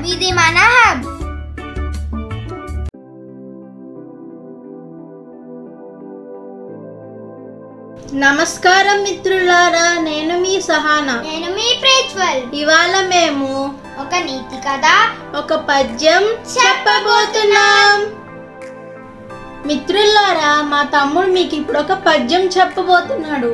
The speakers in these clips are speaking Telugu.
హబ్ ఇది మన హబ్ నమస్కారం మిత్రులారా నేను మీ సహానా నేను మీ ప్రిన్సిపల్ ఇవాళ మేము ఒక నీతి కథ ఒక పద్యం చెప్పబోతున్నాం మిత్రులారా మా తమ్ముడు మీకు ఇప్పుడు ఒక పద్యం చెప్పబోతున్నాడు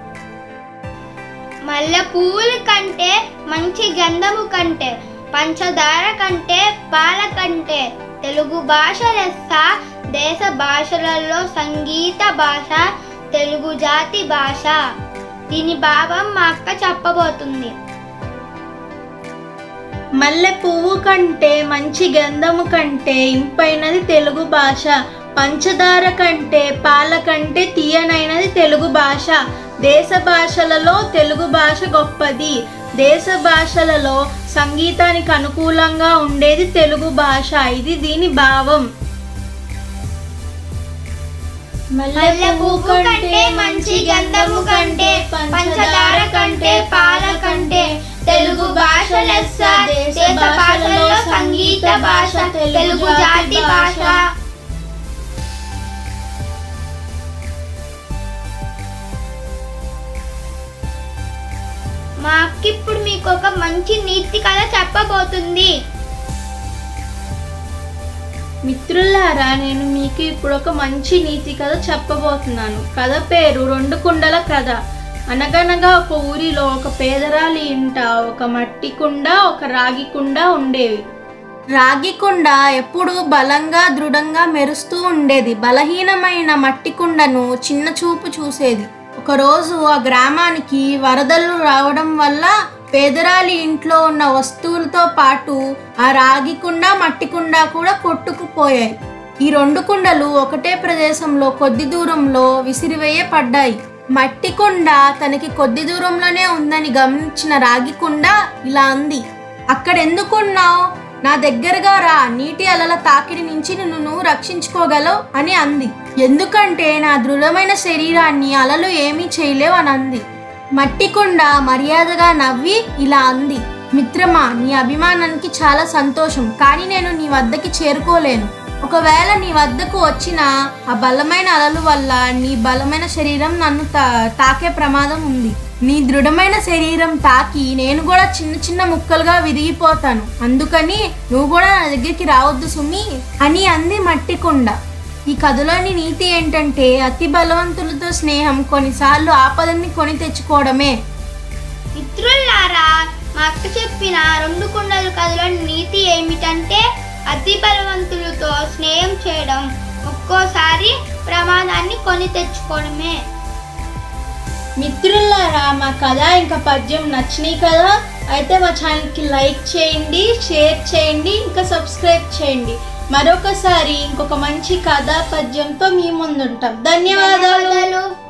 మల్లె పువ్వుల కంటే మంచి గంధము కంటే పంచదార కంటే పాల కంటే తెలుగు భాష లెస్స దేశ భాషలలో సంగీత భాష తెలుగు జాతి భాష దీని భావం మా అక్క చెప్పబోతుంది మల్లె పువ్వు కంటే మంచి గంధము కంటే ఇంపైనది తెలుగు భాష పంచదార కంటే పాల కంటే తీయనైనది తెలుగు భాష దేశ భాషలలో తెలుగు భాష గొప్పది దేశ భాషలలో సంగీతానికి అనుకూలంగా ఉండేది తెలుగు భాష ఇది దీని భావం మల్లె పువ్వు కంటే మంచి గంధము కంటే పంచదార కంటే పాల కంటే తెలుగు భాష లెస్స దేశ భాషలో సంగీత భాష తెలుగు జాతి భాష మా అక్క ఇప్పుడు మీకు ఒక మంచి నీతి కథ చెప్పబోతుంది మిత్రులారా నేను మీకు ఇప్పుడు ఒక మంచి నీతి కథ చెప్పబోతున్నాను కథ పేరు రెండు కుండల కథ అనగనగా ఒక ఊరిలో ఒక పేదరాలి ఇంట ఒక మట్టి కుండ ఒక రాగి కుండ ఉండేవి రాగి కుండ ఎప్పుడూ బలంగా దృఢంగా మెరుస్తూ ఉండేది బలహీనమైన మట్టి కుండను చిన్న చూపు చూసేది ఒకరోజు ఆ గ్రామానికి వరదలు రావడం వల్ల పేదరాలి ఇంట్లో ఉన్న వస్తువులతో పాటు ఆ రాగి కుండ మట్టి కుండ కూడా కొట్టుకుపోయాయి ఈ రెండు కుండలు ఒకటే ప్రదేశంలో కొద్ది దూరంలో విసిరివేయపడ్డాయి మట్టి కుండ తనకి కొద్ది దూరంలోనే ఉందని గమనించిన రాగి కుండ ఇలా అంది అక్కడ ఎందుకున్నావు నా దగ్గరగా రా నీటి అలల తాకిడి నుంచి నిన్ను నువ్వు రక్షించుకోగలవు అని అంది ఎందుకంటే నా దృఢమైన శరీరాన్ని అలలు ఏమీ చేయలేవు అని అంది మట్టి కుండ మర్యాదగా నవ్వి ఇలా అంది మిత్రమా నీ అభిమానానికి చాలా సంతోషం కానీ నేను నీ వద్దకి చేరుకోలేను ఒకవేళ నీ వద్దకు వచ్చిన ఆ బలమైన అలలు వల్ల నీ బలమైన శరీరం నన్ను తా తాకే ప్రమాదం ఉంది నీ దృఢమైన శరీరం తాకి నేను కూడా చిన్న చిన్న ముక్కలుగా విరిగిపోతాను అందుకని నువ్వు కూడా నా దగ్గరికి రావద్దు సుమి అని అంది మట్టి కుండ ఈ కథలోని నీతి ఏంటంటే అతి బలవంతులతో స్నేహం కొన్నిసార్లు ఆపదని కొని తెచ్చుకోవడమే మిత్రులారా మా అక్క చెప్పిన రెండు కుండల కథలో నీతి ఏమిటంటే అతి బలవంతులతో స్నేహం చేయడం ఒక్కోసారి ప్రమాదాన్ని కొని తెచ్చుకోవడమే మిత్రులారా మా కథ ఇంకా పద్యం నచ్చినాయి కదా అయితే మా ఛానల్కి లైక్ చేయండి షేర్ చేయండి ఇంకా సబ్స్క్రైబ్ చేయండి మరొకసారి ఇంకొక మంచి కథ పద్యంతో మీ ముందుంటాం ధన్యవాదాలు ధన్యవాదాలు